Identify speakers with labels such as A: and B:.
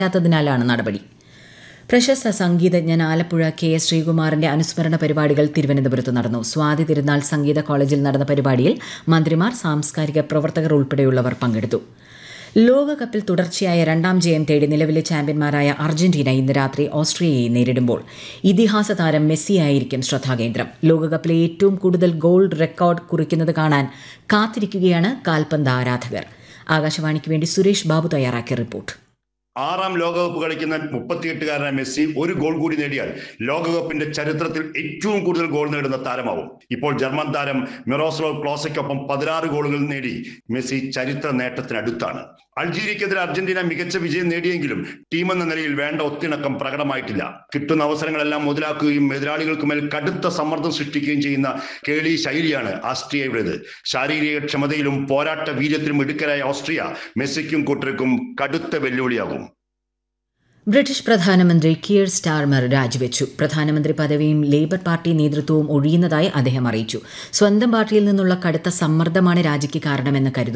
A: ാത്തതിനാലാണ് നടപടി പ്രശസ്ത സംഗീതജ്ഞൻ ആലപ്പുഴ കെ എസ് ശ്രീകുമാറിന്റെ അനുസ്മരണ പരിപാടികൾ തിരുവനന്തപുരത്ത് നടന്നു സ്വാതി തിരുനാൾ സംഗീത കോളേജിൽ നടന്ന പരിപാടിയിൽ മന്ത്രിമാർ സാംസ്കാരിക പ്രവർത്തകർ ഉൾപ്പെടെയുള്ളവർ പങ്കെടുത്തു ലോകകപ്പിൽ തുടർച്ചയായ രണ്ടാം ജയം തേടി നിലവിലെ ചാമ്പ്യന്മാരായ അർജന്റീന ഇന്ന് രാത്രി ഓസ്ട്രിയയെ നേരിടുമ്പോൾ ഇതിഹാസ താരം മെസ്സിയായിരിക്കും ശ്രദ്ധാകേന്ദ്രം ലോകകപ്പിലെ ഏറ്റവും കൂടുതൽ ഗോൾ റെക്കോർഡ് കുറിക്കുന്നത് കാണാൻ കാത്തിരിക്കുകയാണ് കാൽപന്ത് ആരാധകർ ആകാശവാണിക്ക് വേണ്ടി സുരേഷ് ബാബു തയ്യാറാക്കിയ റിപ്പോർട്ട്
B: ആറാം ലോകകപ്പ് കളിക്കുന്ന മുപ്പത്തിയെട്ടുകാരനായ മെസ്സി ഒരു ഗോൾ കൂടി നേടിയാൽ ലോകകപ്പിന്റെ ചരിത്രത്തിൽ ഏറ്റവും കൂടുതൽ ഗോൾ നേടുന്ന താരമാവും ഇപ്പോൾ ജർമ്മൻ താരം മിറോസ്ലോവ് ക്ലോസയ്ക്കൊപ്പം പതിനാറ് ഗോളുകൾ നേടി മെസ്സി ചരിത്ര നേട്ടത്തിനടുത്താണ് അൾജീരിയക്കെതിരെ അർജന്റീന മികച്ച വിജയം നേടിയെങ്കിലും ടീം എന്ന നിലയിൽ വേണ്ട ഒത്തിണക്കം പ്രകടമായിട്ടില്ല കിട്ടുന്ന അവസരങ്ങളെല്ലാം മുതലാക്കുകയും എതിരാളികൾക്ക് മേൽ കടുത്ത സമ്മർദ്ദം സൃഷ്ടിക്കുകയും ചെയ്യുന്ന കേളി ശൈലിയാണ് ആസ്ട്രിയയുടേത് ശാരീരിക ക്ഷമതയിലും പോരാട്ട വീര്യത്തിലും ഇടുക്കരായ ഓസ്ട്രിയ മെസ്സിക്കും കൂട്ടർക്കും കടുത്ത വെല്ലുവിളിയാകും
A: ബ്രിട്ടീഷ് പ്രധാനമന്ത്രി കിയർ സ്റ്റാർമർ രാജിവെച്ചു പ്രധാനമന്ത്രി പദവിയും ലേബർ പാർട്ടി നേതൃത്വവും ഒഴിയുന്നതായി അദ്ദേഹം അറിയിച്ചു സ്വന്തം പാർട്ടിയിൽ നിന്നുള്ള കടുത്ത സമ്മർദ്ദമാണ് രാജിക്ക് കാരണമെന്ന് കരുതുന്നു